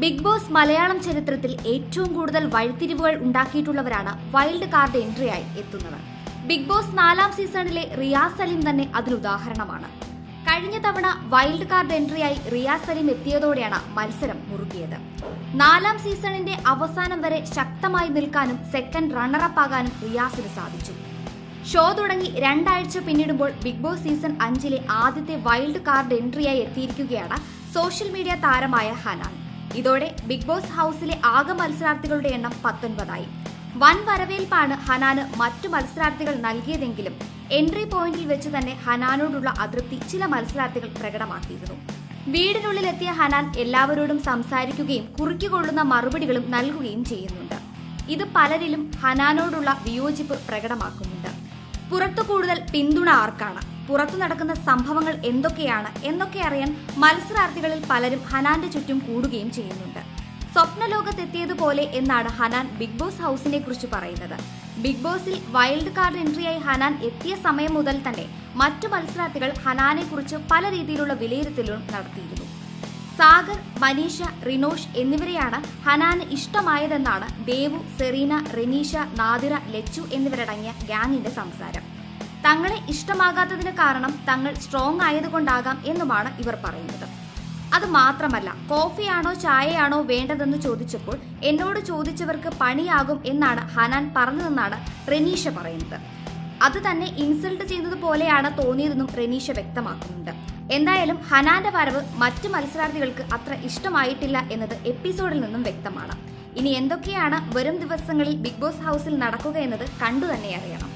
big boss Malayalam ചരിത്രത്തിൽ ഏറ്റവും കൂടുതൽ വഴിത്തിരിവുകൾ ഉണ്ടാക്കിയിട്ടുള്ളവരാണ് വൈൽഡ് കാർഡ് എൻട്രിയായി എത്തുന്നവർ ബിഗ് ബോസ് നാലാം സീസണിലെ റിയാസ് സലീം തന്നെ അതിനുദാഹരണമാണ് കഴിഞ്ഞ തവണ വൈൽഡ് കാർഡ് എൻട്രിയായി റിയാസ് സലീം എത്തിയതോടെയാണ് മത്സരം മുറുകിയത് നാലാം സീസണിന്റെ അവസാനം വരെ ശക്തമായി നിൽക്കാനും സെക്കൻഡ് റണ്ണറപ്പ് ആകാനും റിയാസിന് സാധിച്ചു ഷോ തുടങ്ങി രണ്ടാഴ്ച പിന്നിടുമ്പോൾ ബിഗ് ബോസ് സീസൺ അഞ്ചിലെ ആദ്യത്തെ വൈൽഡ് കാർഡ് എൻട്രിയായി എത്തിയിരിക്കുകയാണ് സോഷ്യൽ മീഡിയ താരമായ ഹനാൻ ഇതോടെ ബിഗ് ബോസ് ഹൌസിലെ ആകെ മത്സരാർത്ഥികളുടെ എണ്ണം പത്തൊൻപതായി വൻ വരവേൽപ്പാണ് ഹനാന് മറ്റു മത്സരാർത്ഥികൾ നൽകിയതെങ്കിലും എൻട്രി പോയിന്റിൽ വെച്ച് തന്നെ ഹനാനോടുള്ള അതൃപ്തി ചില മത്സരാർത്ഥികൾ പ്രകടമാക്കിയിരുന്നു വീടിനുള്ളിലെത്തിയ ഹനാൻ എല്ലാവരോടും സംസാരിക്കുകയും കുറിക്കുകൊള്ളുന്ന മറുപടികളും നൽകുകയും ചെയ്യുന്നുണ്ട് ഇത് പലരിലും ഹനാനോടുള്ള വിയോജിപ്പ് പ്രകടമാക്കുന്നുണ്ട് പുറത്തു കൂടുതൽ പിന്തുണ ആർക്കാണ് പുറത്തു നടക്കുന്ന സംഭവങ്ങൾ എന്തൊക്കെയാണ് എന്നൊക്കെ അറിയാൻ മത്സരാർത്ഥികളിൽ പലരും ഹനാന്റെ ചുറ്റും കൂടുകയും ചെയ്യുന്നുണ്ട് സ്വപ്നലോകത്തെത്തിയതുപോലെ എന്നാണ് ഹനാൻ ബിഗ് ബോസ് ഹൌസിനെ കുറിച്ച് പറയുന്നത് ബിഗ് ബോസിൽ വൈൽഡ് കാർഡ് എൻട്രിയായി ഹനാൻ എത്തിയ സമയം മുതൽ തന്നെ മറ്റു മത്സരാർത്ഥികൾ ഹനാനെ കുറിച്ച് പല രീതിയിലുള്ള വിലയിരുത്തലുകളും നടത്തിയിരുന്നു സാഗർ മനീഷ റിനോഷ് എന്നിവരെയാണ് ഹനാന് ഇഷ്ടമായതെന്നാണ് ദേവു സെറീന റെനീഷ നാദിറ ലച്ചു എന്നിവരടങ്ങിയ ഗ്യാങ്ങിന്റെ സംസാരം തങ്ങളെ ഇഷ്ടമാകാത്തതിന് കാരണം തങ്ങൾ സ്ട്രോങ് ആയതുകൊണ്ടാകാം എന്നുമാണ് ഇവർ പറയുന്നത് അത് മാത്രമല്ല കോഫിയാണോ ചായയാണോ വേണ്ടതെന്ന് ചോദിച്ചപ്പോൾ എന്നോട് ചോദിച്ചവർക്ക് പണിയാകും എന്നാണ് ഹനാൻ പറഞ്ഞതെന്നാണ് റെനീഷ പറയുന്നത് അത് തന്നെ ഇൻസൾട്ട് ചെയ്യുന്നത് പോലെയാണ് തോന്നിയതെന്നും റെനീഷ വ്യക്തമാക്കുന്നുണ്ട് എന്തായാലും ഹനാന്റെ വരവ് മറ്റു മത്സരാർത്ഥികൾക്ക് അത്ര ഇഷ്ടമായിട്ടില്ല എന്നത് എപ്പിസോഡിൽ നിന്നും വ്യക്തമാണ് ഇനി എന്തൊക്കെയാണ് വരും ദിവസങ്ങളിൽ ബിഗ് ബോസ് ഹൗസിൽ നടക്കുക എന്നത് കണ്ടു തന്നെ അറിയണം